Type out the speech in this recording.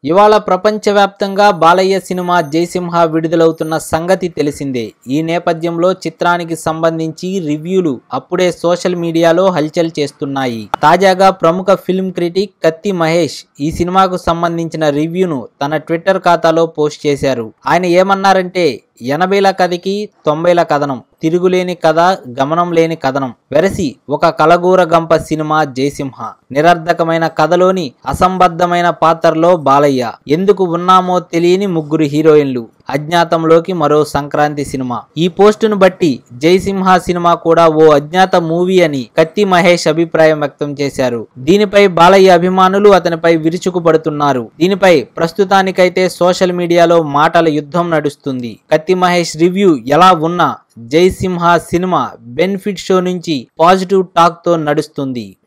ఇవాళ ప్రపంచవ్యాప్తంగా బాలయ్య సినిమా జయసింహ విడుదలవుతున్న సంగతి తెలిసిందే ఈ నేపథ్యంలో చిత్రానికి సంబంధించి రివ్యూలు అప్పుడే సోషల్ మీడియాలో హల్చల్ చేస్తున్నాయి తాజాగా ప్రముఖ ఫిల్మ్ క్రిటిక్ కత్తి మహేష్ ఈ సినిమాకు సంబంధించిన రివ్యూను తన ట్విట్టర్ ఖాతాలో పోస్ట్ చేశారు ఆయన ఏమన్నారంటే ఎనభైల కథకి తొంభైల కథనం తిరుగులేని కథ గమనం లేని కథనం వెరసి ఒక కలగూర గంప సినిమా జయసింహ నిరర్ధకమైన కథలోని అసంబద్ధమైన పాత్రలో బాలయ్య ఎందుకు ఉన్నామో తెలియని ముగ్గురు హీరోయిన్లు అజ్ఞాతంలోకి మరో సంక్రాంతి సినిమా ఈ పోస్టును బట్టి జయసింహ సినిమా కూడా ఓ అజ్ఞాత మూవీ అని కత్తి మహేష్ అభిప్రాయం వ్యక్తం చేశారు దీనిపై బాలయ్య అభిమానులు అతనిపై విరుచుకుపడుతున్నారు దీనిపై ప్రస్తుతానికైతే సోషల్ మీడియాలో మాటల యుద్ధం నడుస్తుంది కత్తి మహేష్ రివ్యూ ఎలా ఉన్నా జయసింహ సినిమా బెనిఫిట్ షో నుంచి పాజిటివ్ టాక్ తో నడుస్తుంది